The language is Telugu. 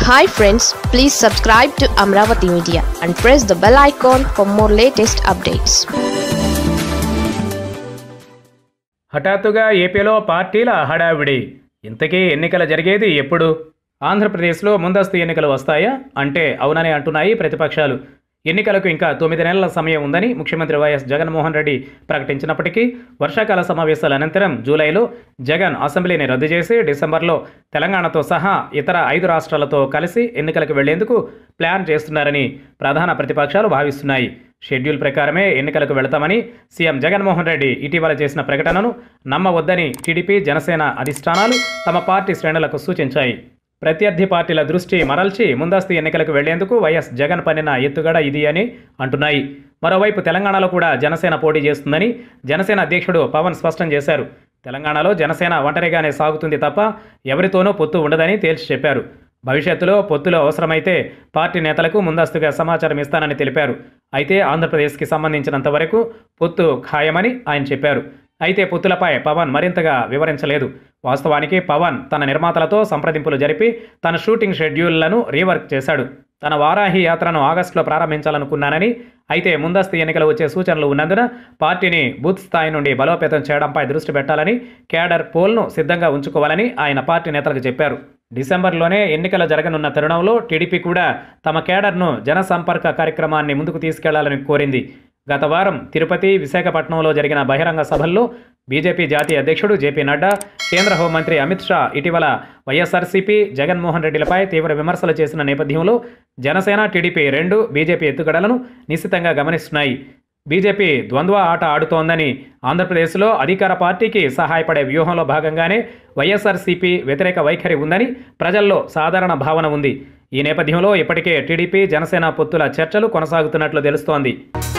hi friends please subscribe to Amaravati media and press the bell icon for more latest updates హఠాత్తుగా ఏపీలో పార్టీల హడావిడి ఇంతకీ ఎన్నికలు జరిగేది ఎప్పుడు ఆంధ్రప్రదేశ్లో ముందస్తు ఎన్నికలు వస్తాయా అంటే అవునని అంటున్నాయి ప్రతిపక్షాలు ఎన్నికలకు ఇంకా తొమ్మిది నెలల సమయం ఉందని ముఖ్యమంత్రి వైఎస్ జగన్మోహన్ రెడ్డి ప్రకటించినప్పటికీ వర్షాకాల సమావేశాల అనంతరం జూలైలో జగన్ అసెంబ్లీని రద్దు చేసి డిసెంబర్లో తెలంగాణతో సహా ఇతర ఐదు రాష్ట్రాలతో కలిసి ఎన్నికలకు వెళ్లేందుకు ప్లాన్ చేస్తున్నారని ప్రధాన ప్రతిపక్షాలు భావిస్తున్నాయి షెడ్యూల్ ప్రకారమే ఎన్నికలకు వెళతామని సీఎం జగన్మోహన్ రెడ్డి ఇటీవల చేసిన ప్రకటనను నమ్మవద్దని టీడీపీ జనసేన అధిష్టానాలు తమ పార్టీ శ్రేణులకు సూచించాయి ప్రత్యర్థి పార్టీల దృష్టి మరల్చి ముందస్తు ఎన్నికలకు వెళ్లేందుకు వైఎస్ జగన్ పనిన ఎత్తుగడ ఇది అని అంటున్నాయి మరోవైపు తెలంగాణలో కూడా జనసేన పోటీ చేస్తుందని జనసేన అధ్యక్షుడు పవన్ స్పష్టం చేశారు తెలంగాణలో జనసేన ఒంటరిగానే సాగుతుంది తప్ప ఎవరితోనూ పొత్తు ఉండదని తేల్చి చెప్పారు భవిష్యత్తులో పొత్తులో అవసరమైతే పార్టీ నేతలకు ముందస్తుగా సమాచారం ఇస్తానని తెలిపారు అయితే ఆంధ్రప్రదేశ్కి సంబంధించినంత వరకు పొత్తు ఖాయమని ఆయన చెప్పారు అయితే పొత్తులపై పవన్ మరింతగా వివరించలేదు వాస్తవానికి పవన్ తన నిర్మాతలతో సంప్రదింపులు జరిపి తన షూటింగ్ షెడ్యూళ్లను రీవర్క్ చేశాడు తన వారాహి యాత్రను ఆగస్టులో ప్రారంభించాలనుకున్నానని అయితే ముందస్తు ఎన్నికలు వచ్చే సూచనలు ఉన్నందున పార్టీని బూత్ స్థాయి నుండి బలోపేతం చేయడంపై దృష్టి పెట్టాలని క్యాడర్ పోల్ను సిద్ధంగా ఉంచుకోవాలని ఆయన పార్టీ నేతలకు చెప్పారు డిసెంబర్లోనే ఎన్నికలు జరగనున్న తరుణంలో టీడీపీ కూడా తమ కేడర్ను జనసంపర్క కార్యక్రమాన్ని ముందుకు తీసుకెళ్లాలని కోరింది గత వారం తిరుపతి విశాఖపట్నంలో జరిగిన బహిరంగ సభల్లో బీజేపీ జాతీయ అధ్యక్షుడు జేపీ నడ్డా కేంద్ర హోంమంత్రి అమిత్ షా ఇటీవల వైఎస్ఆర్సీపీ జగన్మోహన్ రెడ్డిలపై తీవ్ర విమర్శలు చేసిన నేపథ్యంలో జనసేన టీడీపీ రెండు బీజేపీ ఎత్తుగడలను నిశ్చితంగా గమనిస్తున్నాయి బీజేపీ ద్వంద్వ ఆట ఆడుతోందని ఆంధ్రప్రదేశ్లో అధికార పార్టీకి సహాయపడే వ్యూహంలో భాగంగానే వైఎస్ఆర్సీపీ వ్యతిరేక వైఖరి ఉందని ప్రజల్లో సాధారణ భావన ఉంది ఈ నేపథ్యంలో ఇప్పటికే టీడీపీ జనసేన పొత్తుల చర్చలు కొనసాగుతున్నట్లు తెలుస్తోంది